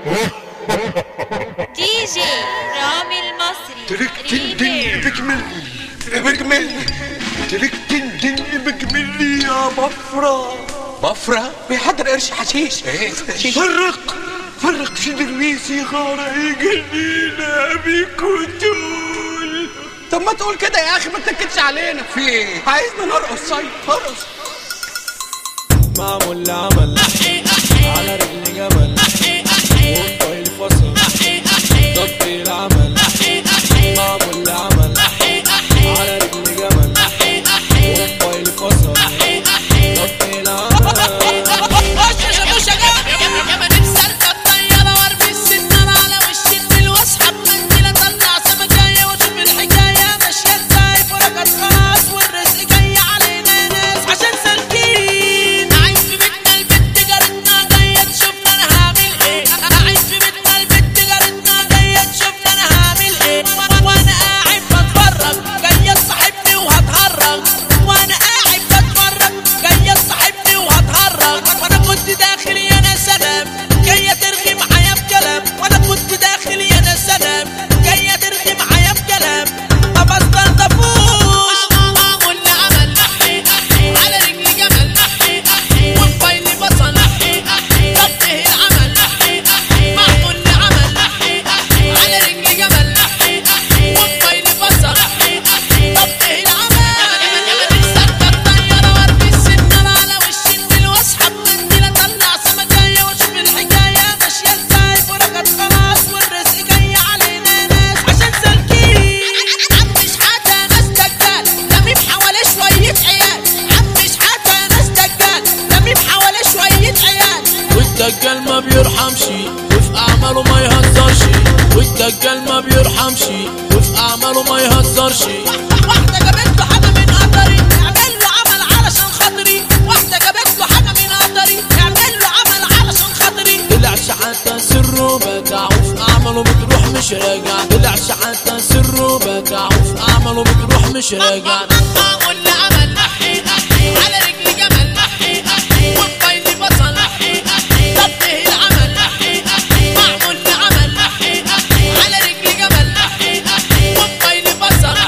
دي جي رامي المصري تركتن دن ريمير بكملي بكملي تركتن دن بكملي يا بفرة بفرة بيحضر قرش حشيش ايه حشيش فرق فرق في درويسي غارة يقلينا بكتول طب ما تقول كده يا اخي ما تنكدش علينا في ايه عايزنا نرقص طيب ارقص معمول عمل على رجل جمل وفوق الفصل طب العمل معمول عمل على رجل جمل وفوق الفصل طب العمل وانا قاعد بتفرج جاي تصاحبني وهتهرج وانا قاعد بتفرج جاي تصاحبني وهتهرج وانا كنت داخل يا ناس سلام جايه ترغي معايا بكلام وانا كنت داخل يا ناس سلام جايه ترغي معايا بكلام ما بستلطفوش معمول عمل على رجلي جمل وموبايلي بصل طبه العمل معمول عمل على رجلي جمل وموبايلي بصل طبه العمل سكر طيارة وارمي السنارة على وش النيل واسحب منديل اطلع سمكاية واشوف الحكاية ماشية ازاي فرقت خلاص والرزق جاي علينا ناس عشان سالكين عم شحاتة ناس دجال لميم حواليه شوية عيال عم شحاتة ناس دجال لميم حواليه شوية عيال والدجال ما بيرحمش وفي اعماله ما يهزرش والدجال ما بيرحمش وفي اعماله ما يهزرش واحدة جابت له حاجة من قدري اعمل له عمل علشان خاطري واحدة جابت له حاجة من قدري اعمل له عمل علشان خاطري طلعش حتى سره بدع وفي اعماله بتروح مش راجع طلعش حتى سره بدع وفي اعماله بتروح مش راجع معمول عمل على رجلي جمل وموبايلي بصل طبه العمل معمول عمل على رجلي جمل وموبايلي بصل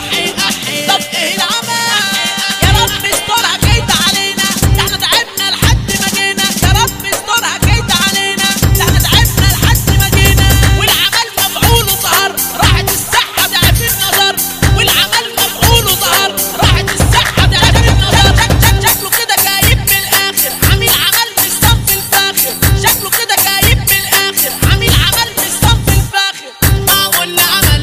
طبه العمل يا رب استرها جيت علينا ده احنا تعبنا لحد ما جينا يا رب استرها جيت علينا ده احنا تعبنا لحد ما جينا والعمل مفعول ظهر راحت الصحة ضعف النظر والعمل مفعول ظهر راحت الصحة ضعف النظر شك- شك- شكله كده جايب من الاخر عامل عمل مش صنف الفاخر شكله كده جايب من الاخر عامل عمل مش صنف الفاخر معمول عمل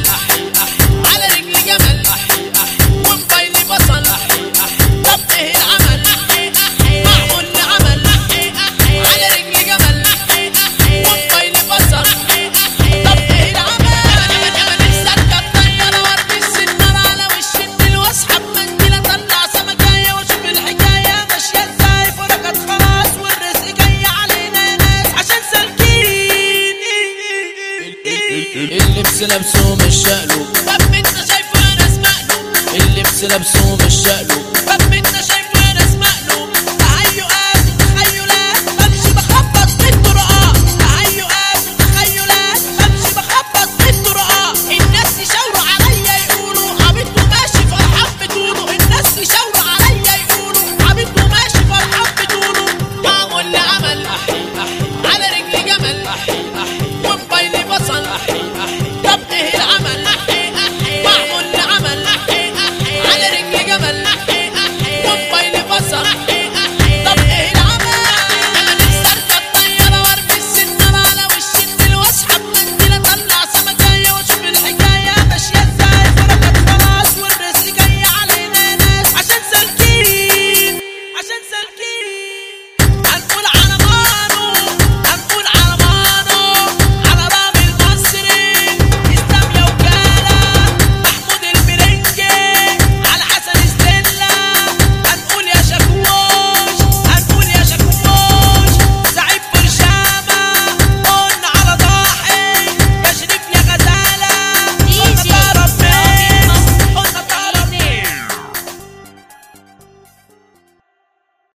على رجلي جمل وموبايلي بصل طبه العمل معمول عمل على رجلي جمل وموبايلي بصل طبه العمل سكر طيارة وارمي السنارة على وش النيل واسحب منديل اطلع سمكاية واشوف الحكاية ماشية ازاي فرقت خلاص والرزق جاي علينا ناس عشان سالكين اللبس لابسه مش شقله طب انت شايفه انا اسمقله اللبس لابسه مش شقله طب انت شايفه